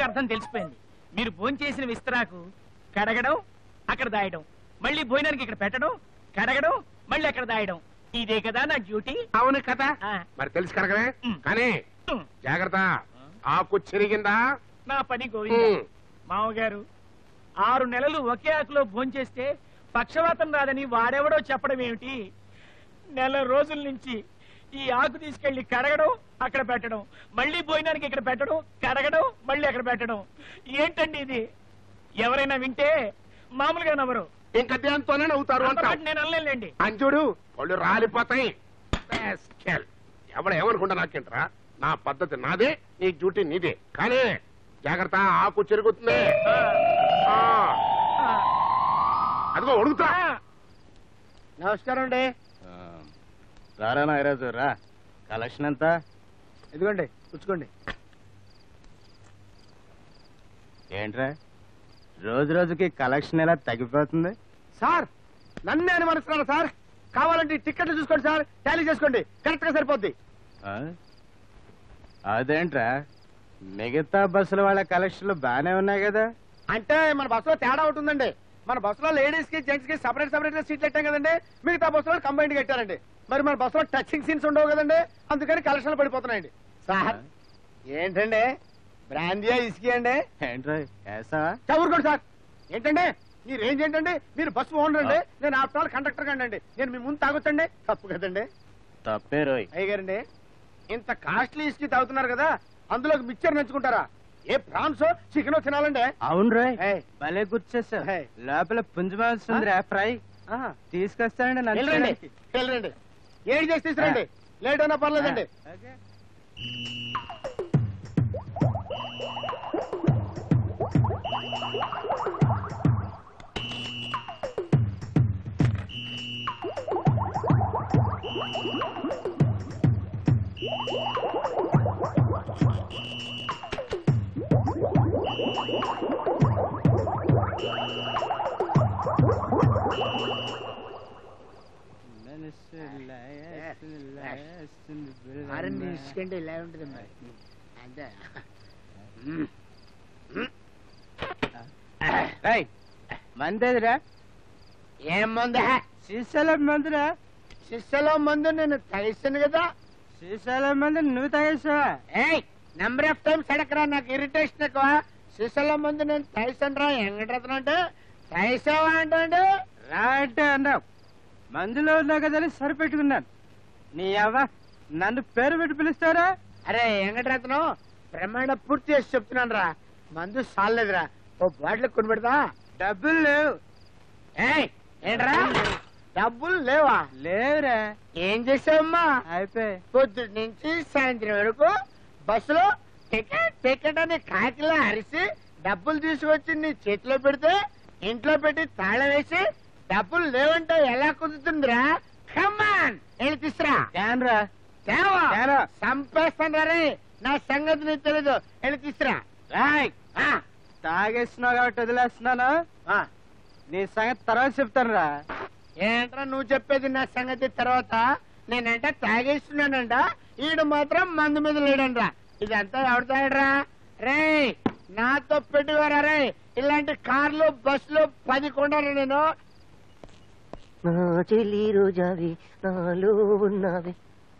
అర్థం తెలిసిపోయింది మీరు భోంచేసిన విస్తరాకు కడగడం అక్కడ దాయడం మళ్ళీ భోజనానికి ఇక్కడ పెట్టడం కడగడం మళ్ళీ అక్కడ దాయడం ఇదే కదా నా డ్యూటీ అవును కదా ఆ. మరి తెలుసు కడగనే ఉమ్. కానీ ఉమ్, జాగ్రత్త ఆకు చెరిగిందా నా పని గోవింద ఉమ్. మామగారు ఆరు నెలలు ఒకే ఆకులో భోంచేస్తే పక్షవాతం రాదని వాడెవడో చెప్పడం ఏమిటి నెల రోజుల నుంచి ఈ ఆకు తీసుకెళ్లి కడగడం అక్కడ పెట్టడం మళ్ళీ భోజనానికి ఇక్కడ పెట్టడం కడగడం మళ్ళీ అక్కడ పెట్టడం ఏంటండి ఇది ఎవరైనా వింటే మామూలుగా నవ్వరు ఇంకా దేంతోనే నవ్వుతారు అంత అంటావు మాట నేను అనలేండి అంచుడు పళ్ళు రాలిపోతాయి Rascal. ఎవడు ఏమనుకుంటా నాకేంట్రా నా పద్ధతి నాదే నీ డ్యూటీ నీదే కానీ జాగ్రత్త ఆకు చెరుగుతుంది ఆ, అదిగో ఉడుకుతా నమస్కారం అండి రారా నాగరాజు రా కలెక్షన్ ఎంత ఇదిగోండి పుచ్చుకోండి ఏంట్రా రోజు రోజుకి కలెక్షన్ ఎలా తగ్గిపోతుంది సార్ నన్నే అనుమానిస్తున్నాను సార్ కావాలంటే ఈ టిక్కెట్లు చూసుకోండి సార్ టాలీ చేసుకోండి కరెక్ట్ గా సరిపోద్ది ఆ? అదేంట్రా మిగతా బస్సుల వాళ్ళ కలెక్షన్లు బానే ఉన్నాయి కదా అంటే మన బస్సులో తేడా ఉంటుందండి మన బస్సులో లేడీస్ కి జెంట్స్ కి సపరేట్ సపరేట్ గా సీట్లు పెట్టాం కదండి మిగతా బస్సులో కంబైండ్ కట్టారండి మరి మన బస్సులో టచింగ్ సీన్స్ ఉండవు కదండి అందుకని కలెక్షన్లు పడిపోతున్నాయండి సార్ ఏంటండి బ్రాందియా ఇసుకి అండి ఏంట్రా వేసావా చదువుకోండి సార్ ఏంటండి మీ రేంజ్ ఏంటండి మీరు బస్సు ఓనర్ అండి నేను ఆఫ్టర్ ఆల్ కండక్టర్ కండి నేను మీ ముందు తాగొచ్చండి తప్పు కదండి తప్పే రోయ్ అయ్యగారండి ఇంత కాస్ట్లీ ఇసుకి తాగుతున్నారు కదా అందులోకి మిక్చర్ నంచుకుంటారా ఏ ప్రాన్స్ చికెన్ తినాలండి అవును రోయ్ ఏయ్. భలే గుర్చేసావు ఏయ్. లోపల పుంజమాల్సిందిరా ఫ్రై ఆహా. తీసుకొస్తానండి నన్ను వెళ్ళండి చూడడానికి. వెళ్ళండి ఏడు చేసి తీసుకురండి లేట్ అయినా పర్లేదండి ఓకే. మరిన్ని ఇసుకండి ఇలా ఉంటుంది మరి అంతే ఏయ్, మందేదిరా ఏం మందు సీసాల మందురా శిష్యలో మందు నేను తగిస్తాను కదా సీసాల మందు నువ్వు తాగేసావా ఏయ్ నెంబర్ ఆఫ్ టైమ్స్ అడగరా నాకు ఇరిటేషన్ ఎక్కువ శిష్యలో మందు నేను తగిస్తాను రా ఎంగటరత్న అంటే తగిసావా అంటే రా అంటే అన్నావు మందులో ఉన్నావు కదా అని సరిపెట్టుకున్నాను నీ అవ్వ నన్ను పేరు పెట్టి పిలుస్తారా అరే వెంకటరత్నం ప్రమాణ పూర్తి చేసి చెప్తున్నాను రా మందు సాలేదురా ఓ బాటిల్ కొని పెడతా డబ్బులు లేవు ఏయ్ ఏంట్రా డబ్బులు లేవా లేవురా ఏం చేసావమ్మా అయిపోయి పొద్దుటి నుంచి సాయంత్రం వరకు బస్సులో టికెట్ టికెట్ అని కాకిలా అరిసి డబ్బులు తీసుకొచ్చి నీ చేతిలో పెడితే ఇంట్లో పెట్టి తాళం వేసి డబ్బులు లేవంటే ఎలా కుదురుతుందిరా కమాన్ వెళ్ళి తీసురా తేనరా తేవా తేరా. చంపేస్తాను రే నా సంగతి నీకు తెలీదు వెళ్ళి తీసురా రాయ్ ఆ, తాగేస్తున్నావు కాబట్టి వదిలేస్తున్నాను ఆ. నీ సంగతి తర్వాత చెప్తాను రా ఏంట్రా నువ్వు చెప్పేది నా సంగతి తర్వాత నేనంట తాగేస్తున్నానంట ఈడు మాత్రం మందు మీద లేడంట్రా ఇదంతా ఎవడు తాగడరా రే నాతో పెట్టుకోరా రే ఇలాంటి కార్లు బస్సులు పది కొండరు నేను నా చెల్లి రోజావి నాలో ఉన్నావి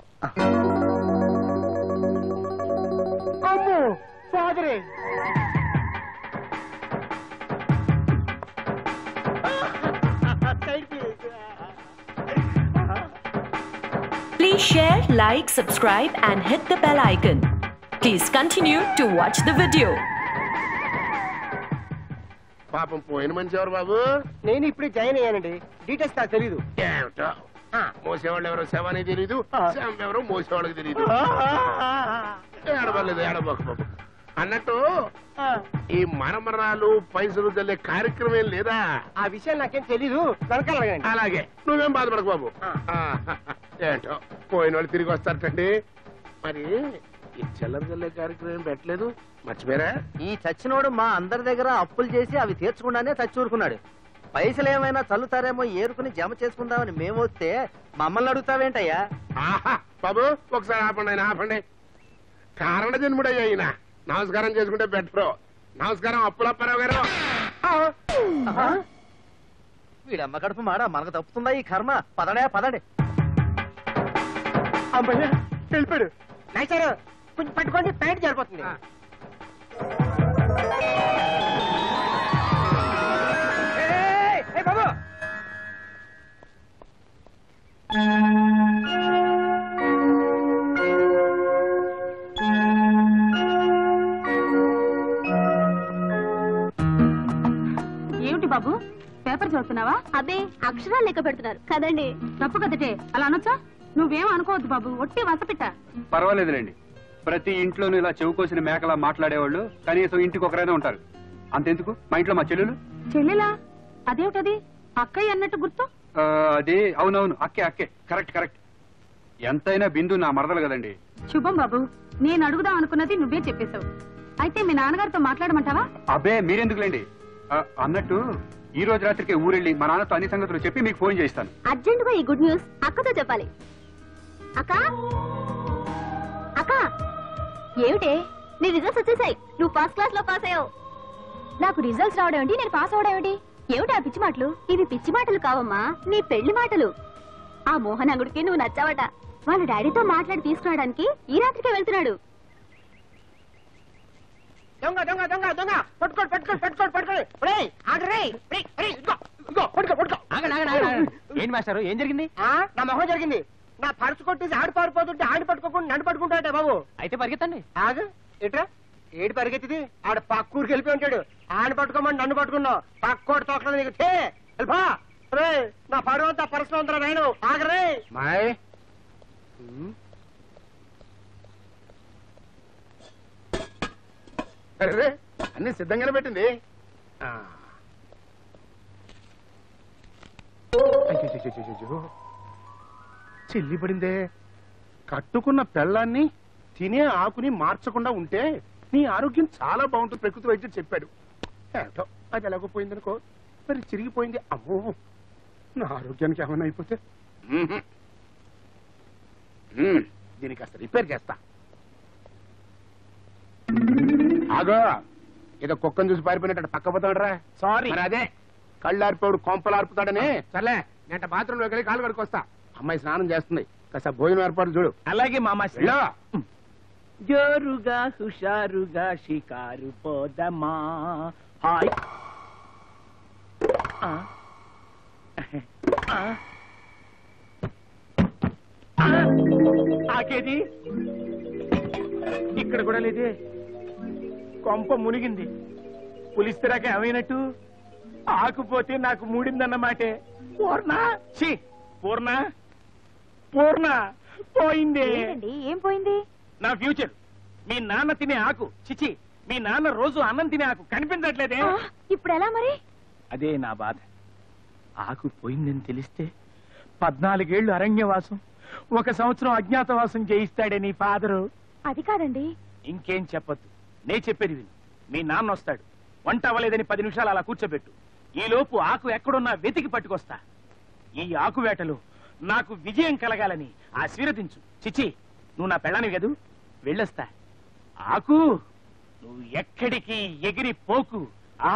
అమ్మో ఫాదరే thank you Please share, like, subscribe, and hit the bell icon. Please continue to watch the video. పాపం పోయిన మనిషి ఎవరు బాబు నేను ఇప్పుడు జాయిన్ అయ్యానండి డీటెయిల్స్ నాకు తెలీదు ఏమిటో మోసేవాళ్ళు ఎవరో శవానికి తెలీదు శవం ఎవరో మోసేవాళ్ళకి తెలీదు ఏడవలేదు ఏడబోక బాబు అన్నట్టు ఈ మరమరాలు పైసలు చల్లే కార్యక్రమం ఏం లేదా ఆ విషయం నాకేం తెలీదు వెనకాల అడగండి. అలాగే నువ్వేం బాధపడకు బాబు ఆ, ఏంటో పోయిన వాళ్ళు తిరిగి వస్తారటండి మరి ఈ చిల్లర చల్లే కార్యక్రమం ఏం పెట్టలేదు మర్చిపోయారా ఈ చచ్చినోడు మా అందరి దగ్గర అప్పులు చేసి అవి తీర్చకుండానే చచ్చూరుకున్నాడు పైసలు ఏమైనా చల్లుతారేమో ఏరుకుని జమ చేసుకుందామని మేము వస్తే మమ్మల్ని అడుగుతావేంటయ్యా ఆహా బాబు ఒకసారి ఆపండి ఆయన ఆపండి కారణ జన్ముడయ్యా ఈయన నమస్కారం చేసుకుంటే బెటర్ నమస్కారం అప్పులప్పారావు గారు వీడమ్మ కడుపు మాడ మనకు తప్పుతుందా ఈ కర్మ పదడే పదడే అమ్మయ్య వెళ్ళిపోయాడు నాయసారు కొంచెం పట్టుకోండి ప్యాంట్ సరిపోతుంది బాబు ఏమిటి బాబు పేపర్ చదువుతున్నావా అబ్బే అక్షరాలు లెక్క పెడుతున్నారు కదండి తప్పు కదటే అలా అనొచ్చా నువ్వేం అనుకోవద్దు బాబు ఒట్టి వసపిట్ట పర్వాలేదులేండి ప్రతి ఇంట్లోనూ ఇలా చెవు కోసిన మేకలా మాట్లాడేవాళ్ళు కనీసం ఇంటికి ఒకరైనా ఉంటారు అంతెందుకు మా ఇంట్లో మా చెల్లెలు చెల్లెలా అదేమిటది అక్కయ్య అన్నట్టు గుర్తు ఆ, అదే అవునవును అక్కే అక్కే కరెక్ట్ కరెక్ట్ ఎంతైనా బిందు నా మరదలు కదండి శుభం బాబు నేను అడుగుదాం అనుకున్నది నువ్వే చెప్పేశావు అయితే మీ నాన్నగారితో మాట్లాడమంటావా అబ్బే మీరెందుకులేండి ఆ, అన్నట్టు ఈ రోజు రాత్రికి ఊరెళ్ళి మా నాన్నతో అన్ని సంగతులు చెప్పి మీకు ఫోన్ చేస్తాను అర్జెంట్ గా ఈ గుడ్ న్యూస్ అక్కతో చెప్పాలి అక్క అక్క ఏమిటే నీ రిజల్ట్స్ వచ్చేసాయి నువ్వు ఫస్ట్ క్లాస్ లో పాస్ అయ్యావు నాకు రిజల్ట్స్ రావడం ఏంటి నేను పాస్ అవడం ఏంటి ఏమిటి ఆ పిచ్చి మాటలు ఇవి పిచ్చి మాటలు కావమ్మా నీ పెళ్లి మాటలు ఆ మోహన్ అంగుడికి నువ్వు నచ్చావట వాళ్ళ డాడీతో మాట్లాడి తీసుకురావడానికి ఈ రాత్రికే వెళ్తున్నాడు దొంగ దొంగ దొంగ దొంగ పట్టుకోండి పట్టుకోండి పట్టుకోండి పట్టుకోండి ఒరేయ్, ఆగు రేయ్, రేయ్, రేయ్, ఇదిగో, ఇదిగో, పట్టుకో పట్టుకో ఏంటి మాస్టారు ఏం జరిగింది ఆ, నా మొహం జరిగింది నా పరుసు కొట్టేసి ఆడి పారిపోతుంటే ఆడి పట్టుకోకుండా నన్ను పట్టుకుంటాడే బాబు అయితే పరిగెత్తండి ఆగు ఎట్రా ఏడు పరిగెత్తిది ఆడ పక్కూరికి వెళ్ళిపోయి ఉంటాడు ఆడిని పట్టుకోమని నన్ను పట్టుకున్నావు పక్కోటి తోకలు నీకు ఛే, వెళ్ళిపో రే నా పరువు అంతా పరసలో ఉందిరా నేను ఆగరే మాయ్ అరే అన్ని సిద్ధంగానే పెట్టింది ఆ. అయ్యయ్యయ్యయ్యయ్యో. చిల్లి పడిందే కట్టుకున్న పెళ్ళాన్ని తినే ఆకుని మార్చకుండా ఉంటే నీ ఆరోగ్యం చాలా బాగుంటుంది ప్రకృతి వైద్యుడు చెప్పాడు ఏటో అది ఎలాగో పోయిందనుకో మరి చిరిగిపోయింది అమ్మో నా ఆరోగ్యానికి ఏమైనా అయిపోతే మ్మ్హ్. మ్మ్. దీనికి కాస్త రిపేర్ చేస్తా ఆగో ఏదో కుక్కను చూసి పారిపోయినట్టు పక్క పోతాడరా సారీ మరి అదే కళ్ళు ఆరిపోడు కొంపలు ఆర్పుతాడని సర్లే నేను బాత్రూమ్ లోకి వెళ్ళి కాలు కడుకొస్తా అమ్మాయి స్నానం చేస్తుంది కాస్త భోజనం ఏర్పాటు చూడు అలాగే మామ వెళ్ళు. జోరుగా హుషారుగా షికారు పోదమా హాయ్ ఆ. ఆ. ఆ. ఆకేది ఇక్కడ కూడా లేదే కొంప మునిగింది పులిస్తరాక ఏమైనట్టు ఆకుపోతే నాకు మూడిందన్నమాటే పూర్ణ ఛీ పూర్ణ పూర్ణ పోయిందే ఏంటండి ఏం పోయింది నా ఫ్యూచర్ మీ నాన్న తినే ఆకు చిచి మీ నాన్న రోజు అన్నం తినే ఆకు కనిపించట్లేదే ఆ, ఇప్పుడు ఎలా మరి అదే నా బాధ ఆకు పోయిందని తెలిస్తే పద్నాలుగేళ్లు అరణ్యవాసం ఒక సంవత్సరం అజ్ఞాతవాసం చేయిస్తాడే నీ ఫాదరు అది కాదండి ఇంకేం చెప్పొద్దు నే చెప్పేది విను మీ నాన్న వస్తాడు వంట అవ్వలేదని పది నిమిషాలు అలా కూర్చోబెట్టు ఈ లోపు ఆకు ఎక్కడున్నా వెతికి పట్టుకొస్తా ఈ ఆకు వేటలో నాకు విజయం కలగాలని ఆశీర్వదించు చిచి నువ్వు నా పెళ్ళాని కదూ వెళ్ళొస్తా ఆకు నువ్వు ఎక్కడికి ఎగిరి పోకు ఆ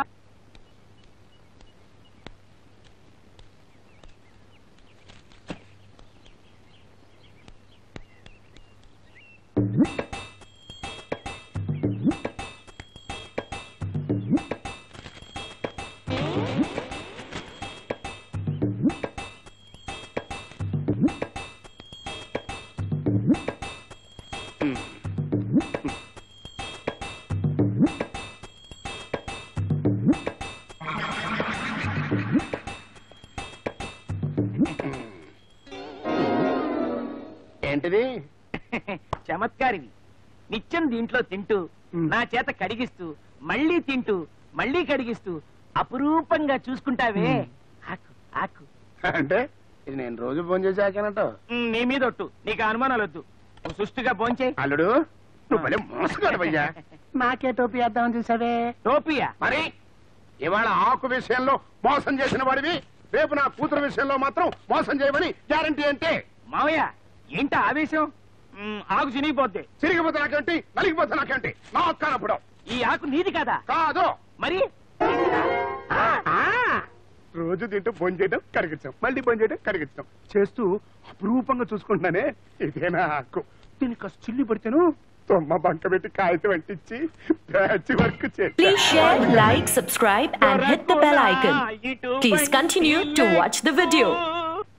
ఏంటిది చమత్కారివి నిత్యం దీంట్లో తింటూ నా చేత కడిగిస్తూ మళ్ళీ తింటూ మళ్ళీ కడిగిస్తూ అపురూపంగా చూసుకుంటావే ఆకు ఆకు అంటే ఇది నేను రోజు ఫోన్ చేసి ఆకానంట ఉమ్, నీ మీద ఒట్టు నీకు ఆ అనుమానాలు వద్దు నువ్వు సుష్టిగా భోంచే అల్లుడు నువ్వు భలే మోసగాడు అయ్యా నాకే టోపీ వేద్దామని చూసావే టోపియా మరి ఇవాళ ఆకు విషయంలో మోసం చేసిన వాడివి రేపు నా కూతురు విషయంలో మాత్రం మోసం చేయమని గ్యారంటీ అంటే మావయ్య ఏంట ఆవేశం ఉమ్, ఆకు చినిగిపోద్ది చిరిగిపోతే నాకేంటి నలిగిపోతే నాకేంటి నా అక్కనప్పుడు ఈ ఆకు నీది కదా కాదు మరి రోజు తింటూ ఫోన్ చేయడం కరిగించాం మళ్ళీ ఫోన్ చేయడం కరిగించాం చేస్తూ అపురూపంగా చూసుకుంటున్నానే ఇదేనా హక్కు దీనికి కాస్త చిల్లి పడితేను తొమ్మ బంక పెట్టి కాగితం అంటించి ప్యాచ్ వర్క్ చేసి Please share, like, subscribe, and hit the bell icon. Please continue to watch the video.